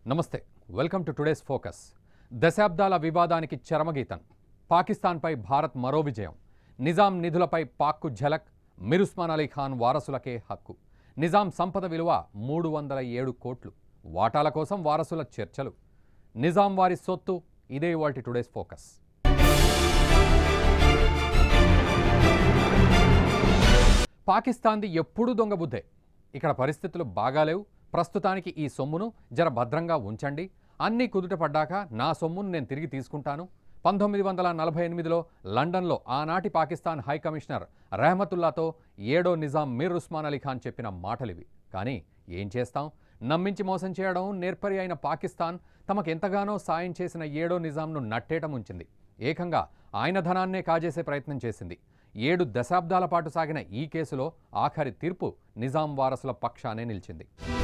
నమస్తే welcome to today's focus దశాబ్దాల వివాదానికి చరమగీతం పాకిస్తాన్పై భారత్ మరో విజయం నిజాం నిధులపై పాక్కు ఝలక్ మిర్ ఉస్మాన్ అలీ ఖాన్ వారసులకే హక్కు నిజాం సంపద విలువ మూడు వందల ఏడు కోట్లు వాటాల కోసం వారసుల చర్చలు నిజాం వారి సొత్తు ఇదే వాటి టుడేస్ ఫోకస్ పాకిస్తాన్ది ఎప్పుడూ దొంగ బుద్ధే ఇక్కడ పరిస్థితులు బాగాలేవు ప్రస్తుతానికి ఈ సొమ్మును జర భద్రంగా ఉంచండి అన్నీ కుదుట పడ్డాక నా సొమ్మును నేను తిరిగి తీసుకుంటాను పంతొమ్మిది వందల నలభై ఎనిమిదిలో లండన్లో ఆనాటి పాకిస్తాన్ హై కమిషనర్ రెహమతుల్లాతో ఏడో నిజాం మీర్ ఉస్మాన్ అలీ ఖాన్ చెప్పిన మాటలివి కానీ ఏం చేస్తాం నమ్మించి మోసం చేయడం నేర్పరి అయిన పాకిస్తాన్ తమకు ఎంతగానో సాయం చేసిన ఏడో నిజాంను నట్టేయటం ఉంచింది ఏకంగా ఆయన ధనాన్నే కాజేసే ప్రయత్నం చేసింది ఏడు దశాబ్దాల పాటు సాగిన ఈ కేసులో ఆఖరి తీర్పు నిజాం వారసుల పక్షానే నిలిచింది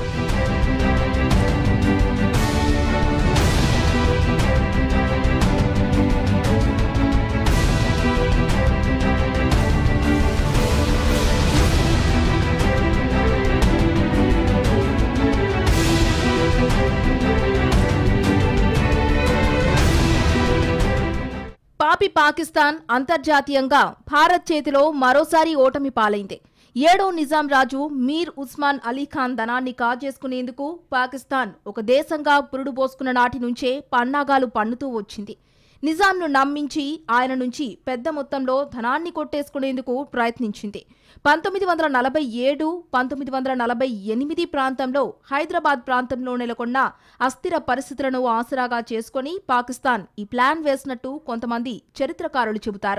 పాపి పాకిస్తాన్ అంతర్జాతీయంగా భారత్ చేతిలో మరోసారి ఓటమి పాలైంది ఏడో నిజాం రాజు మీర్ ఉస్మాన్ అలీ ఖాన్ ధనాన్ని కాజేసుకునేందుకు పాకిస్తాన్ ఒక దేశంగా పురుడు పోసుకున్న నాటి నుంచే పన్నాగాలు పన్నుతూ వచ్చింది నిజాంను నమ్మించి ఆయన నుంచి పెద్ద మొత్తంలో ధనాన్ని కొట్టేసుకునేందుకు ప్రయత్నించింది పంతొమ్మిది వందల నలభై ఏడు పంతొమ్మిది వందల నలభై ఎనిమిది ప్రాంతంలో హైదరాబాద్ ప్రాంతంలో నెలకొన్న అస్థిర పరిస్థితులను ఆసరాగా చేసుకొని పాకిస్తాన్ ఈ ప్లాన్ వేసినట్టు కొంతమంది చరిత్రకారులు చెబుతారు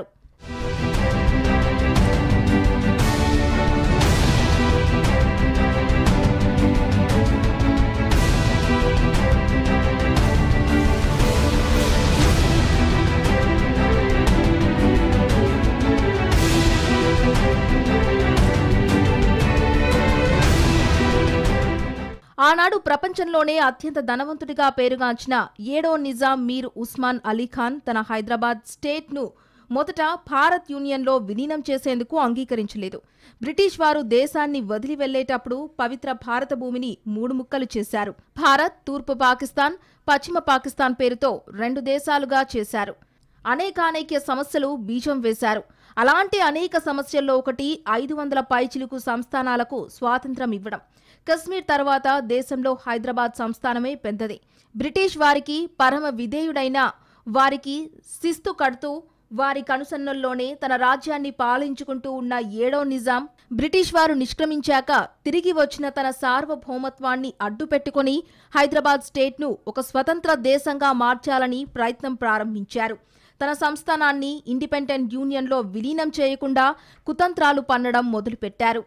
ఆనాడు ప్రపంచంలోనే అత్యంత ధనవంతుడిగా పేరుగాంచిన ఏడో నిజాం మీర్ ఉస్మాన్ అలీ ఖాన్ తన హైదరాబాద్ స్టేట్ను మొదట భారత్ యూనియన్లో విలీనం చేసేందుకు అంగీకరించలేదు బ్రిటిష్ వారు దేశాన్ని వదిలి వెళ్లేటప్పుడు పవిత్ర భారత భూమిని మూడు ముక్కలు చేశారు భారత్ తూర్పు పాకిస్తాన్ పశ్చిమ పాకిస్తాన్ పేరుతో రెండు దేశాలుగా చేశారు అనేకానేక సమస్యలు బీజం వేశారు అలాంటి అనేక సమస్యల్లో ఒకటి ఐదు వందల పైచిలుకు సంస్థానాలకు స్వాతంత్రం ఇవ్వడం కశ్మీర్ తర్వాత దేశంలో హైదరాబాద్ సంస్థానమే పెద్దది బ్రిటిష్ వారికి పరమ విధేయుడైన వారికి శిస్తు కడుతూ వారి కనుసన్నల్లోనే తన రాజ్యాన్ని పాలించుకుంటూ ఉన్న ఏడో నిజాం బ్రిటిష్ వారు నిష్క్రమించాక తిరిగి వచ్చిన తన సార్వభౌమత్వాన్ని అడ్డుపెట్టుకుని హైదరాబాద్ స్టేట్ను ఒక స్వతంత్ర దేశంగా మార్చాలని ప్రయత్నం ప్రారంభించారు తన సంస్థానాన్ని ఇండిపెండెంట్ యూనియన్లో విలీనం చేయకుండా కుతంత్రాలు పన్నడం మొదలుపెట్టారు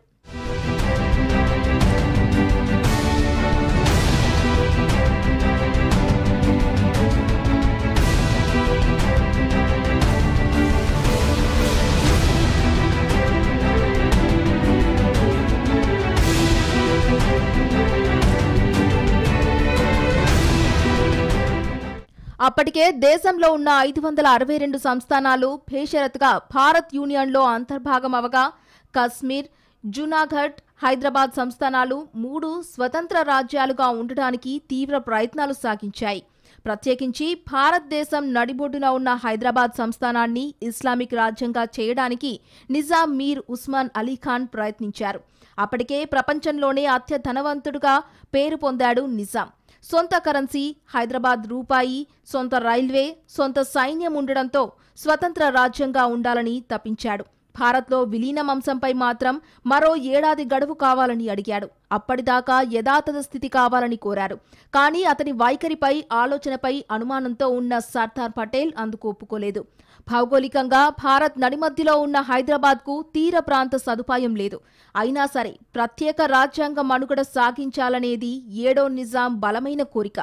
అప్పటికే దేశంలో ఉన్న ఐదు వందల అరవై రెండు సంస్థానాలు భేషరత్గా భారత్ యూనియన్లో అంతర్భాగం అవగా కశ్మీర్ జునాగఢ్ హైదరాబాద్ సంస్థానాలు మూడు స్వతంత్ర రాజ్యాలుగా ఉండడానికి తీవ్ర ప్రయత్నాలు సాగించాయి ప్రత్యేకించి భారతదేశం నడిబొడ్డున ఉన్న హైదరాబాద్ సంస్థానాన్ని ఇస్లామిక్ రాజ్యంగా చేయడానికి నిజాం మీర్ ఉస్మాన్ అలీ ఖాన్ ప్రయత్నించారు అప్పటికే ప్రపంచంలోనే అత్య ధనవంతుడుగా పేరు పొందాడు నిజాం సొంత కరెన్సీ హైదరాబాద్ రూపాయి సొంత రైల్వే సొంత సైన్యం ఉండడంతో స్వతంత్ర రాజ్యంగా ఉండాలని తప్పించాడు భారత్లో విలీనం అంశంపై మాత్రం మరో ఏడాది గడువు కావాలని అడిగాడు అప్పటిదాకా యథాతథ స్థితి కావాలని కోరారు కానీ అతని వైఖరిపై ఆలోచనపై అనుమానంతో ఉన్న సర్దార్ పటేల్ అందుకు ఒప్పుకోలేదు భౌగోళికంగా భారత్ నడిమధ్యలో ఉన్న హైదరాబాద్కు తీర ప్రాంత సదుపాయం లేదు అయినా సరే ప్రత్యేక రాజ్యాంగ మనుగడ సాగించాలనేది ఏడో నిజాం బలమైన కోరిక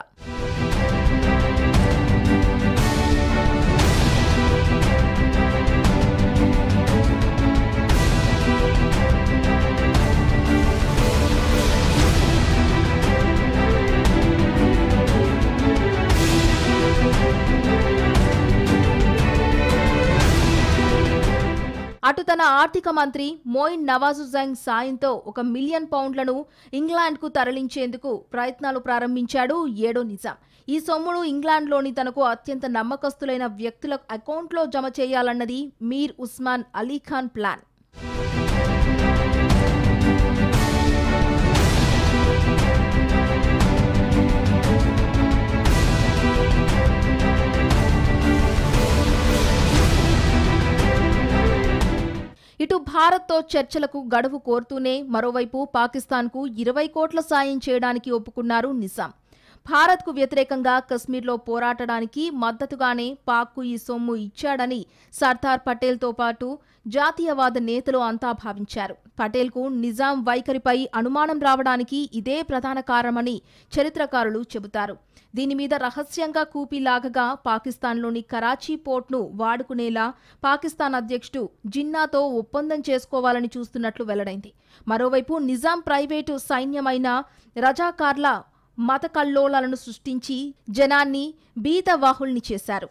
అటు తన ఆర్థిక మంత్రి మోయిన్ నవాజుజంగ్ సాయంతో ఒక మిలియన్ పౌండ్లను ఇంగ్లాండ్కు తరలించేందుకు ప్రయత్నాలు ప్రారంభించాడు ఏడో నిజాం ఈ సొమ్మును ఇంగ్లాండ్లోని తనకు అత్యంత నమ్మకస్తులైన వ్యక్తుల అకౌంట్లో జమ చేయాలన్నది మీర్ ఉస్మాన్ అలీఖాన్ ప్లాన్ ఇటు భారత్తో చర్చలకు గడువు కోరుతూనే మరోవైపు పాకిస్తాన్కు ఇరవై కోట్ల సాయం చేయడానికి ఒప్పుకున్నారు నిజాం భారత్కు వ్యతిరేకంగా కశ్మీర్లో పోరాటడానికి మద్దతుగానే పాక్కు ఈ సొమ్ము ఇచ్చాడని సర్దార్ పటేల్తో పాటు జాతీయవాద నేతలు అంతా భావించారు పటేల్కు నిజాం వైఖరిపై అనుమానం రావడానికి ఇదే ప్రధాన కారణమని చరిత్రకారులు చెబుతారు దీని మీద రహస్యంగా కూపీలాగగా పాకిస్తాన్లోని కరాచీ పోర్ట్ను వాడుకునేలా పాకిస్తాన్ అధ్యక్షుడు జిన్నాతో ఒప్పందం చేసుకోవాలని చూస్తున్నట్లు వెల్లడైంది మరోవైపు నిజాం ప్రైవేటు సైన్యమైన రజాకార్ల మత కల్లోలాలను సృష్టించి జనాన్ని బీతవాహుల్ని చేశారు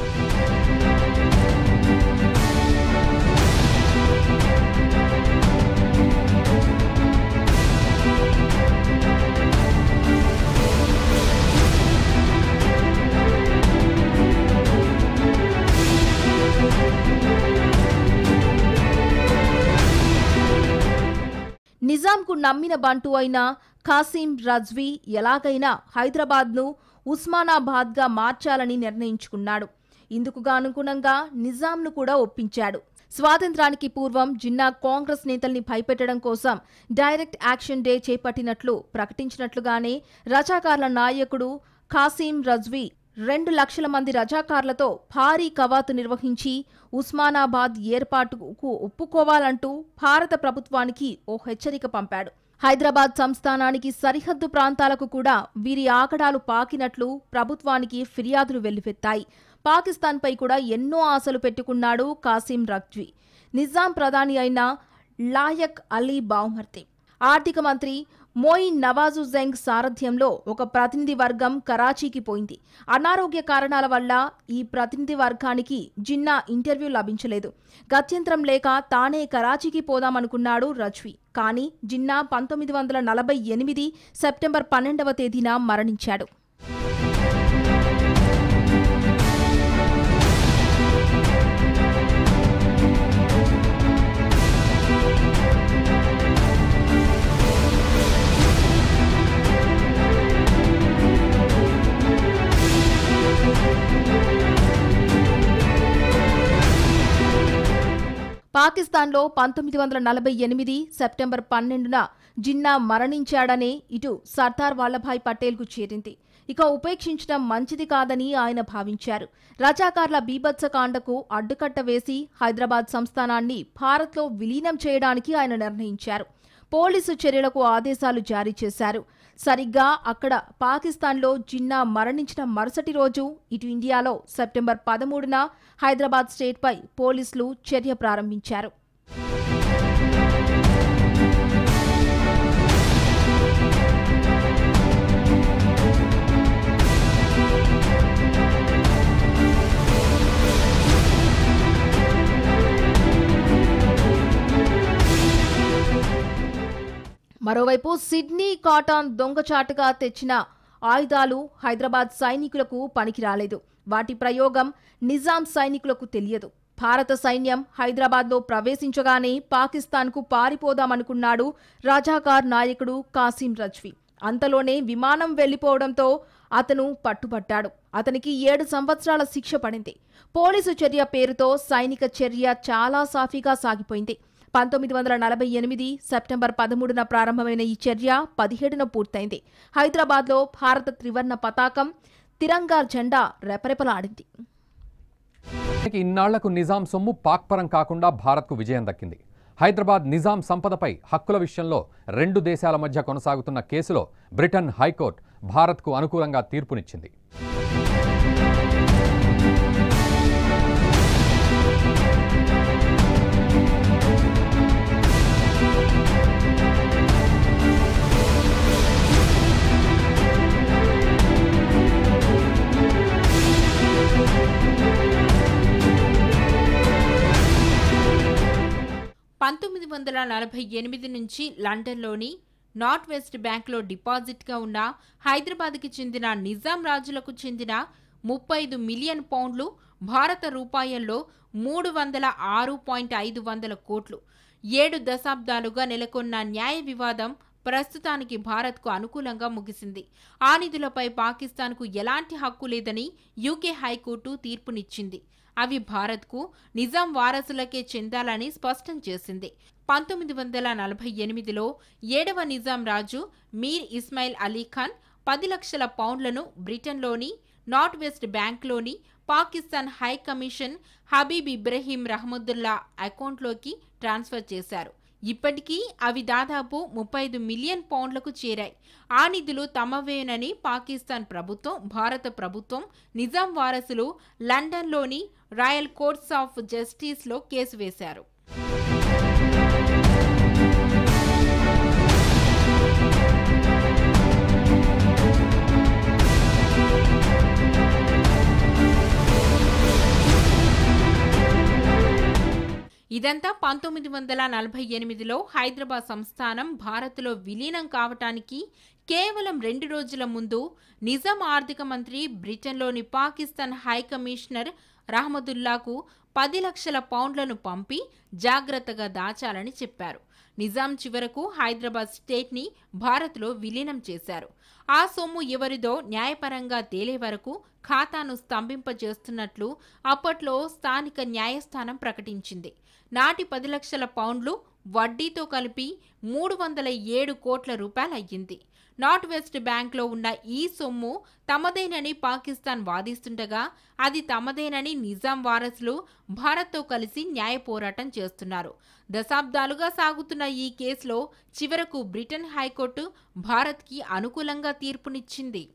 నిజాంకు నమ్మిన బంటు అయిన ఖాసిం రజ్వీ ఎలాగైనా హైదరాబాద్ను ఉస్మానాబాద్గా మార్చాలని నిర్ణయించుకున్నాడు ఇందుకు అనుగుణంగా నిజాంను కూడా ఒప్పించాడు స్వాతంత్రానికి పూర్వం జిన్నా కాంగ్రెస్ నేతల్ని భయపెట్టడం కోసం డైరెక్ట్ యాక్షన్ డే చేపట్టినట్లు ప్రకటించినట్లుగానే రజాకార్ల నాయకుడు ఖాసిం రజ్వీ రెండు లక్షల మంది రజాకార్లతో భారీ కవాతు నిర్వహించి ఉస్మానాబాద్ ఏర్పాటుకు ఒప్పుకోవాలంటూ భారత ప్రభుత్వానికి ఓ హెచ్చరిక పంపాడు హైదరాబాద్ సంస్థానానికి సరిహద్దు ప్రాంతాలకు కూడా వీరి ఆకడాలు పాకినట్లు ప్రభుత్వానికి ఫిర్యాదులు వెల్లువెత్తాయి పాకిస్తాన్పై కూడా ఎన్నో ఆశలు పెట్టుకున్నాడు కాసిం రజ్వీ నిజాం ప్రధాని అయిన లాయక్ అలీ బావుమర్తి ఆర్థిక మంత్రి మోయిన్ నవాజుజెంగ్ సారథ్యంలో ఒక ప్రతినిధి వర్గం కరాచీకి పోయింది అనారోగ్య కారణాల వల్ల ఈ ప్రతినిధి వర్గానికి జిన్నా ఇంటర్వ్యూ లభించలేదు గత్యంతరం లేక తానే కరాచీకి పోదామనుకున్నాడు రజ్వీ కానీ జిన్నా పంతొమ్మిది వందల నలభై ఎనిమిది సెప్టెంబర్ పన్నెండవ తేదీన మరణించాడు పాకిస్తాన్లో పంతొమ్మిది వందల నలభై ఎనిమిది సెప్టెంబర్ పన్నెండున జిన్నా మరణించాడనే ఇటు సర్దార్ వల్లభాయ్ పటేల్కు చేరింది ఇక ఉపేక్షించడం మంచిది కాదని ఆయన భావించారు రజాకార్ల బీభత్సకాండకు అడ్డుకట్ట వేసి హైదరాబాద్ సంస్థానాన్ని భారత్లో విలీనం చేయడానికి ఆయన నిర్ణయించారు పోలీసు చర్యలకు ఆదేశాలు జారీ చేశారు సరిగ్గా అక్కడ పాకిస్తాన్లో జిన్నా మరణించిన మరుసటి రోజు ఇటు ఇండియాలో సెప్టెంబర్ పదమూడున హైదరాబాద్ స్టేట్పై పోలీసులు చర్య ప్రారంభించారు మరోవైపు సిడ్నీ కాటాన్ దొంగచాటుగా తెచ్చిన ఆయుధాలు హైదరాబాద్ సైనికులకు పనికిరాలేదు వాటి ప్రయోగం నిజాం సైనికులకు తెలియదు భారత సైన్యం హైదరాబాద్లో ప్రవేశించగానే పాకిస్తాన్కు పారిపోదామనుకున్నాడు రాజాకార్ నాయకుడు కాసిం రజ్వీ అంతలోనే విమానం వెళ్లిపోవడంతో అతను పట్టుబట్టాడు అతనికి ఏడు సంవత్సరాల శిక్ష పడింది పోలీసు చర్య పేరుతో సైనిక చర్య చాలా సాఫీగా సాగిపోయింది పంతొమ్మిది వందల నలభై ఎనిమిది సెప్టెంబర్ పదమూడున ప్రారంభమైన ఈ చర్య పదిహేడున పూర్తయింది హైదరాబాద్లో భారత త్రివర్ణ పతాకం తిరంగా జెండా రెపరెపలాడింది మనకి ఇన్నాళ్లకు నిజాం సొమ్ము పాక్పరం కాకుండా భారత్కు విజయం దక్కింది హైదరాబాద్ నిజాం సంపదపై హక్కుల విషయంలో రెండు దేశాల మధ్య కొనసాగుతున్న కేసులో బ్రిటన్ హైకోర్టు భారత్కు అనుకూలంగా తీర్పునిచ్చింది పంతొమ్మిది వందల నలభై ఎనిమిది నుంచి లండన్లోని నార్త్ వెస్ట్ బ్యాంక్లో డిపాజిట్గా ఉన్న హైదరాబాద్కి చెందిన నిజాం రాజులకు చెందిన ముప్పై ఐదు మిలియన్ పౌండ్లు భారత రూపాయల్లో మూడు వందల ఆరు పాయింట్ ఐదు వందల కోట్లు ఏడు దశాబ్దాలుగా నెలకొన్న న్యాయ వివాదం ప్రస్తుతానికి భారత్కు అనుకూలంగా ముగిసింది ఆ నిధులపై పాకిస్తాన్కు ఎలాంటి హక్కు లేదని యూకే హైకోర్టు తీర్పునిచ్చింది అవి భారత్కు నిజాం వారసులకే చెందాలని స్పష్టం చేసింది పంతొమ్మిది వందల నలభై ఎనిమిదిలో ఏడవ నిజాం రాజు మీర్ ఇస్మాయిల్ అలీ ఖాన్ పది లక్షల పౌండ్లను బ్రిటన్లోని నార్త్ వెస్ట్ బ్యాంక్లోని పాకిస్తాన్ హై కమిషన్ హబీబ్ ఇబ్రహీం రహమదుల్లా అకౌంట్లోకి ట్రాన్స్ఫర్ చేశారు ఇప్పటికీ అవి దాదాపు ముప్పై ఐదు మిలియన్ పౌండ్లకు చేరాయి ఆ నిధులు తమవేనని పాకిస్తాన్ ప్రభుత్వం భారత ప్రభుత్వం నిజాం వారసులు లండన్లోని రాయల్ కోర్ట్స్ ఆఫ్ జస్టిస్లో కేసు వేశారు ఇదంతా పంతొమ్మిది వందల నలభై ఎనిమిదిలో హైదరాబాద్ సంస్థానం భారత్లో విలీనం కావటానికి కేవలం రెండు రోజుల ముందు నిజాం ఆర్థిక మంత్రి బ్రిటన్లోని పాకిస్తాన్ హై కమిషనర్ రహమదుల్లాకు పది లక్షల పౌండ్లను పంపి జాగ్రత్తగా దాచాలని చెప్పారు నిజాం చివరకు హైదరాబాద్ స్టేట్ని భారత్లో విలీనం చేశారు ఆ సొమ్ము ఎవరిదో న్యాయపరంగా తేలే వరకు ఖాతాను స్తంభింపజేస్తున్నట్లు అప్పట్లో స్థానిక న్యాయస్థానం ప్రకటించింది నాటి పది లక్షల పౌండ్లు వడ్డీతో కలిపి మూడు వందల ఏడు కోట్ల రూపాయలు అయ్యింది నార్త్ వెస్ట్ బ్యాంక్లో ఉన్న ఈ సొమ్ము తమదేనని పాకిస్తాన్ వాదిస్తుండగా అది తమదేనని నిజాం వారసులు భారత్తో కలిసి న్యాయ పోరాటం చేస్తున్నారు దశాబ్దాలుగా సాగుతున్న ఈ కేసులో చివరకు బ్రిటన్ హైకోర్టు భారత్కి అనుకూలంగా తీర్పునిచ్చింది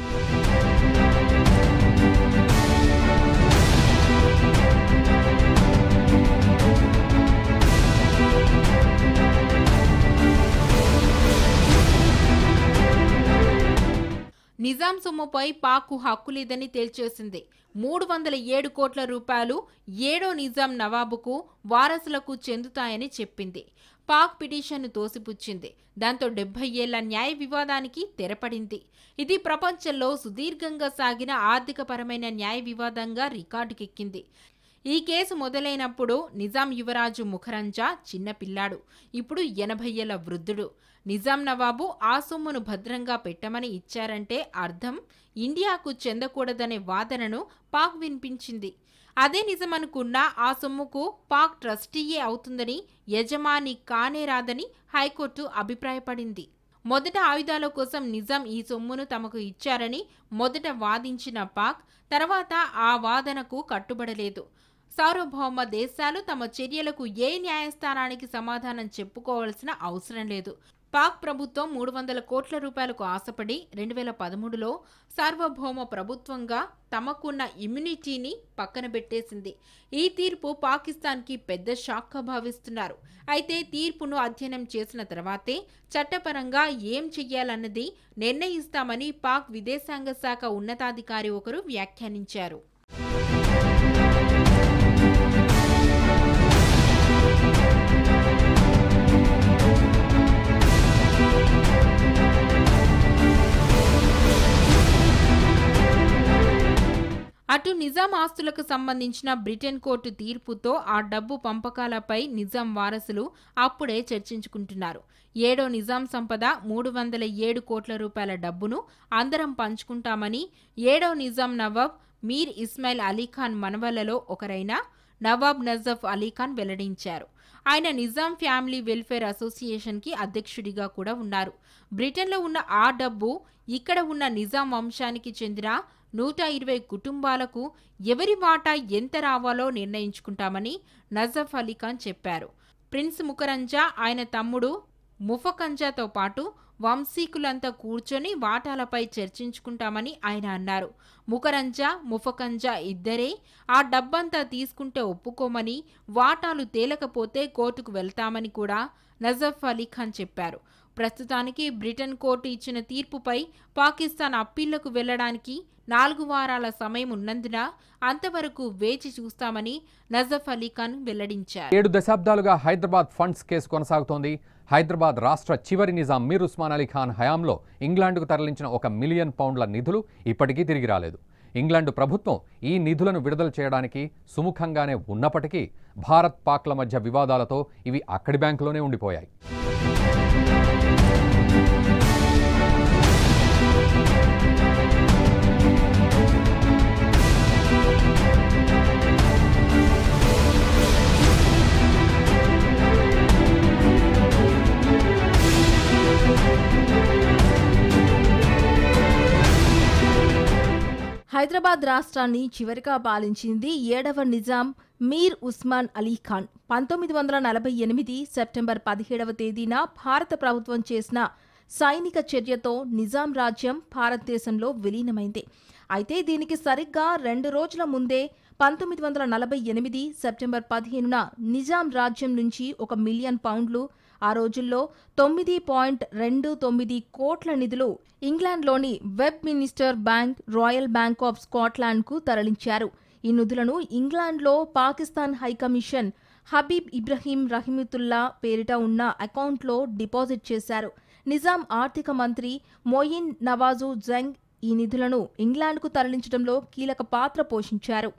నిజాం సొమ్ముపై పాక్కు హక్కు లేదని తేల్చేసింది మూడు వందల ఏడు కోట్ల రూపాయలు ఏడో నిజాం నవాబుకు వారసులకు చెందుతాయని చెప్పింది పాక్ పిటిషన్ను తోసిపుచ్చింది దాంతో డెబ్బై ఏళ్ల న్యాయ వివాదానికి తెరపడింది ఇది ప్రపంచంలో సుదీర్ఘంగా సాగిన ఆర్థికపరమైన న్యాయ వివాదంగా రికార్డుకెక్కింది ఈ కేసు మొదలైనప్పుడు నిజాం యువరాజు ముఖరంజా చిన్న పిల్లాడు ఇప్పుడు ఎనభై ఏళ్ల వృద్ధుడు నిజాం నవాబు ఆ సొమ్మును భద్రంగా పెట్టమని ఇచ్చారంటే అర్థం ఇండియాకు చెందకూడదనే వాదనను పాక్ వినిపించింది అదే నిజమనుకున్నా ఆ సొమ్ముకు పాక్ ట్రస్టీయే అవుతుందని యజమాని కానే రాదని హైకోర్టు అభిప్రాయపడింది మొదట ఆయుధాల కోసం నిజాం ఈ సొమ్మును తమకు ఇచ్చారని మొదట వాదించిన పాక్ తర్వాత ఆ వాదనకు కట్టుబడలేదు సార్వభౌమ దేశాలు తమ చర్యలకు ఏ న్యాయస్థానానికి సమాధానం చెప్పుకోవాల్సిన అవసరం లేదు పాక్ ప్రభుత్వం మూడు వందల కోట్ల రూపాయలకు ఆశపడి రెండు వేల పదమూడులో సార్వభౌమ ప్రభుత్వంగా తమకున్న ఇమ్యూనిటీని పక్కన పెట్టేసింది ఈ తీర్పు పాకిస్తాన్కి పెద్ద షాక్గా భావిస్తున్నారు అయితే తీర్పును అధ్యయనం చేసిన తర్వాతే చట్టపరంగా ఏం చెయ్యాలన్నది నిర్ణయిస్తామని పాక్ విదేశాంగ శాఖ ఉన్నతాధికారి ఒకరు వ్యాఖ్యానించారు అటు నిజాం ఆస్తులకు సంబంధించిన బ్రిటన్ కోర్టు తీర్పుతో ఆ డబ్బు పంపకాలపై నిజాం వారసులు అప్పుడే చర్చించుకుంటున్నారు ఏడో నిజాం సంపద మూడు వందల ఏడు కోట్ల రూపాయల డబ్బును అందరం పంచుకుంటామని ఏడో నిజాం నవాబ్ మీర్ ఇస్మాయిల్ అలీఖాన్ మనవళ్లలో ఒకరైన నవాబ్ నజఫ్ అలీఖాన్ వెల్లడించారు ఆయన నిజాం ఫ్యామిలీ వెల్ఫేర్ అసోసియేషన్కి అధ్యక్షుడిగా కూడా ఉన్నారు బ్రిటన్లో ఉన్న ఆ డబ్బు ఇక్కడ ఉన్న నిజాం వంశానికి చెందిన నూట ఇరవై కుటుంబాలకు ఎవరి వాటా ఎంత రావాలో నిర్ణయించుకుంటామని నజఫ్ అలీఖాన్ చెప్పారు ప్రిన్స్ ముకరంజా ఆయన తమ్ముడు ముఫకంజాతో పాటు వంశీకులంతా కూర్చొని వాటాలపై చర్చించుకుంటామని ఆయన అన్నారు ముకరంజా ముఫకంజా ఇద్దరే ఆ డబ్బంతా తీసుకుంటే ఒప్పుకోమని వాటాలు తేలకపోతే కోర్టుకు వెళ్తామని కూడా నజఫ్ అలీ ఖాన్ చెప్పారు ప్రస్తుతానికి బ్రిటన్ కోర్టు ఇచ్చిన తీర్పుపై పాకిస్తాన్ అప్పీళ్లకు వెళ్లడానికి నాలుగు వారాల సమయం ఉన్నందున అంతవరకు వేచి చూస్తామని నజఫ్ అలీ ఖాన్ వెల్లడించారు ఏడు దశాబ్దాలుగా హైదరాబాద్ ఫండ్స్ కేసు కొనసాగుతోంది హైదరాబాద్ రాష్ట్ర చివరి నిజాం మీర్ ఉస్మాన్ అలీ ఖాన్ హయాంలో ఇంగ్లాండ్కు తరలించిన ఒక మిలియన్ పౌండ్ల నిధులు ఇప్పటికీ తిరిగి రాలేదు ఇంగ్లాండ్ ప్రభుత్వం ఈ నిధులను విడుదల చేయడానికి సుముఖంగానే ఉన్నప్పటికీ భారత్ పాక్ల మధ్య వివాదాలతో ఇవి అక్కడి బ్యాంకులోనే ఉండిపోయాయి హైదరాబాద్ రాష్ట్రాన్ని చివరిగా పాలించింది ఏడవ నిజాం మీర్ ఉస్మాన్ అలీ ఖాన్ పంతొమ్మిది వందల నలభై ఎనిమిది సెప్టెంబర్ పదిహేడవ తేదీన భారత ప్రభుత్వం చేసిన సైనిక చర్యతో నిజాం రాజ్యం భారతదేశంలో విలీనమైంది అయితే దీనికి సరిగ్గా రెండు రోజుల ముందే పంతొమ్మిది వందల నలభై ఎనిమిది సెప్టెంబర్ పదిహేనున నిజాం రాజ్యం నుంచి ఒక మిలియన్ పౌండ్లు ఆ రోజుల్లో తొమ్మిది పాయింట్ రెండు తొమ్మిది కోట్ల నిధులు ఇంగ్లాండ్లోని Westminster bank royal bank of స్కాట్లాండ్కు తరలించారు ఈ నిధులను ఇంగ్లాండ్లో పాకిస్తాన్ హైకమిషన్ హబీబ్ ఇబ్రహీం రహిమతుల్లా పేరిట ఉన్న అకౌంట్లో డిపాజిట్ చేశారు నిజాం ఆర్థిక మంత్రి మొయిన్ నవాజు జంగ్ ఈ నిధులను ఇంగ్లాండ్కు తరలించడంలో కీలక పాత్ర పోషించారు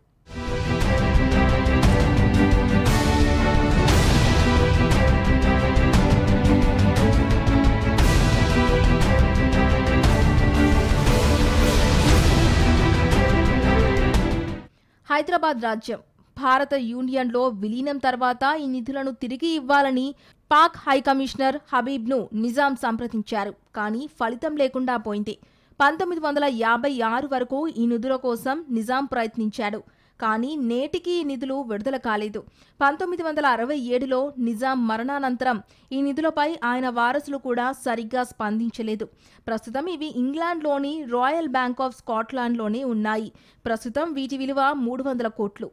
హైదరాబాద్ రాజ్యం భారత యూనియన్లో విలీనం తర్వాత ఈ నిధులను తిరిగి ఇవ్వాలని పాక్ హైకమిషనర్ హబీబ్ను నిజాం సంప్రదించారు కానీ ఫలితం లేకుండా పోయింది పంతొమ్మిది వందల యాభై ఆరు వరకు ఈ నిధుల కోసం నిజాం ప్రయత్నించాడు కానీ నేటికి ఈ నిధులు విడుదల కాలేదు పంతొమ్మిది వందల అరవై ఏడులో నిజాం మరణానంతరం ఈ నిధులపై ఆయన వారసులు కూడా సరిగ్గా స్పందించలేదు ప్రస్తుతం ఇవి ఇంగ్లాండ్లోని రాయల్ బ్యాంక్ ఆఫ్ స్కాట్లాండ్లోనే ఉన్నాయి ప్రస్తుతం వీటి విలువ మూడు వందల కోట్లు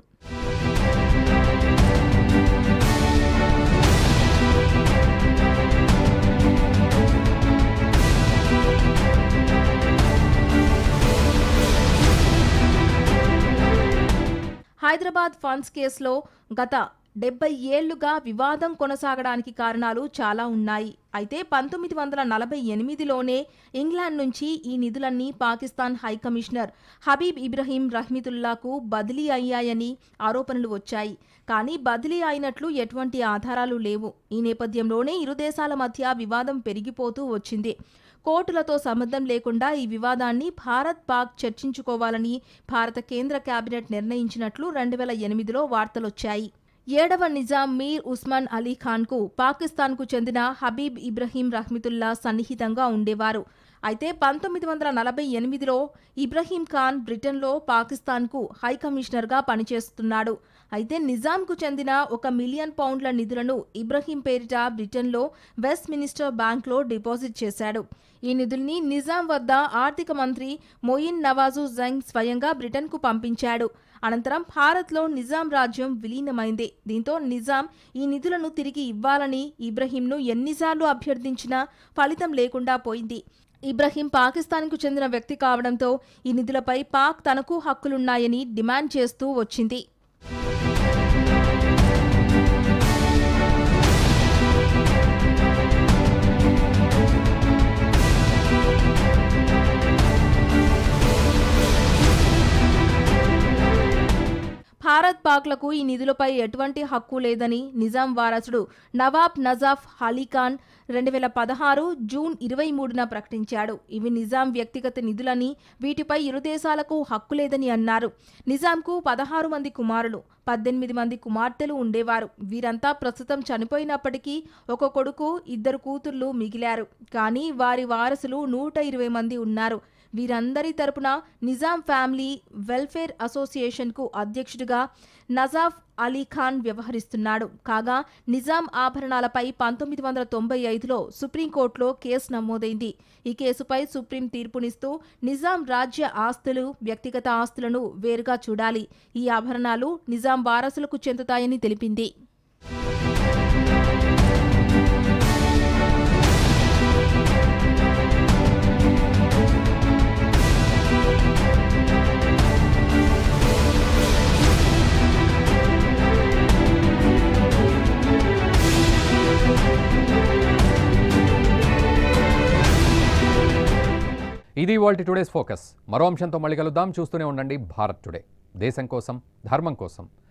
హైదరాబాద్ ఫండ్స్ కేసులో గత డెబ్బై ఏళ్లుగా వివాదం కొనసాగడానికి కారణాలు చాలా ఉన్నాయి అయితే పంతొమ్మిది వందల నలభై ఎనిమిదిలోనే ఇంగ్లాండ్ నుంచి ఈ నిధులన్నీ పాకిస్తాన్ హైకమిషనర్ హబీబ్ ఇబ్రహీం రహ్మతుల్లాకు బదిలీ అయ్యాయని ఆరోపణలు వచ్చాయి కానీ బదిలీ అయినట్లు ఎటువంటి ఆధారాలు లేవు ఈ నేపథ్యంలోనే ఇరు దేశాల మధ్య వివాదం పెరిగిపోతూ వచ్చింది కోర్టులతో సంబంధం లేకుండా ఈ వివాదాన్ని భారత్ పాక్ చర్చించుకోవాలని భారత కేంద్ర కేబినెట్ నిర్ణయించినట్లు రెండు వేల ఎనిమిదిలో వార్తలొచ్చాయి ఏడవ నిజాం మీర్ ఉస్మాన్ అలీ ఖాన్కు పాకిస్తాన్కు చెందిన హబీబ్ ఇబ్రహీం రహ్మతుల్లా సన్నిహితంగా ఉండేవారు అయితే పంతొమ్మిది వందల నలభై ఎనిమిదిలో ఇబ్రహీం ఖాన్ బ్రిటన్లో పాకిస్తాన్కు హైకమిషనర్గా పనిచేస్తున్నాడు అయితే నిజాంకు చెందిన ఒక మిలియన్ పౌండ్ల నిధులను ఇబ్రహీం పేరిట బ్రిటన్లో వెస్ట్ మినిస్టర్ బ్యాంక్లో డిపాజిట్ చేశాడు ఈ నిధుల్ని నిజాం వద్ద ఆర్థిక మంత్రి మొయిన్ నవాజు జంగ్ స్వయంగా బ్రిటన్కు పంపించాడు అనంతరం భారత్లో నిజాం రాజ్యం విలీనమైంది దీంతో నిజాం ఈ నిధులను తిరిగి ఇవ్వాలని ఇబ్రహీంను ఎన్నిసార్లు అభ్యర్థించినా ఫలితం లేకుండా పోయింది ఇబ్రహీం పాకిస్తాన్కు చెందిన వ్యక్తి కావడంతో ఈ నిధులపై పాక్ తనకు హక్కులున్నాయని డిమాండ్ చేస్తూ వచ్చింది భారత్ పాక్లకు ఈ నిధులపై ఎటువంటి హక్కు లేదని నిజాం వారసుడు నవాబ్ నజాఫ్ అలీఖాన్ రెండు వేల పదహారు జూన్ ఇరవై మూడున ప్రకటించాడు ఇవి నిజాం వ్యక్తిగత నిధులని వీటిపై ఇరు దేశాలకు హక్కు లేదని అన్నారు నిజాంకు పదహారు మంది కుమారులు పద్దెనిమిది మంది కుమార్తెలు ఉండేవారు వీరంతా ప్రస్తుతం చనిపోయినప్పటికీ ఒక కొడుకు ఇద్దరు కూతుర్లు మిగిలారు కానీ వారి వారసులు నూట ఇరవై మంది ఉన్నారు వీరందరి తరపున నిజాం ఫ్యామిలీ వెల్ఫేర్ అసోసియేషన్కు అధ్యక్షుడిగా నజాఫ్ అలీ ఖాన్ వ్యవహరిస్తున్నాడు కాగా నిజాం ఆభరణాలపై పంతొమ్మిది వందల తొంభై ఐదులో సుప్రీంకోర్టులో కేసు నమోదైంది ఈ కేసుపై సుప్రీం తీర్పునిస్తూ నిజాం రాజ్య ఆస్తులు వ్యక్తిగత ఆస్తులను వేరుగా చూడాలి ఈ ఆభరణాలు నిజాం వారసులకు చెందుతాయని తెలిపింది ఇది వాల్టి టుడేస్ ఫోకస్ మరో అంశంతో మళ్ళీ కలుద్దాం చూస్తూనే ఉండండి భారత్ టుడే దేశం కోసం ధర్మం కోసం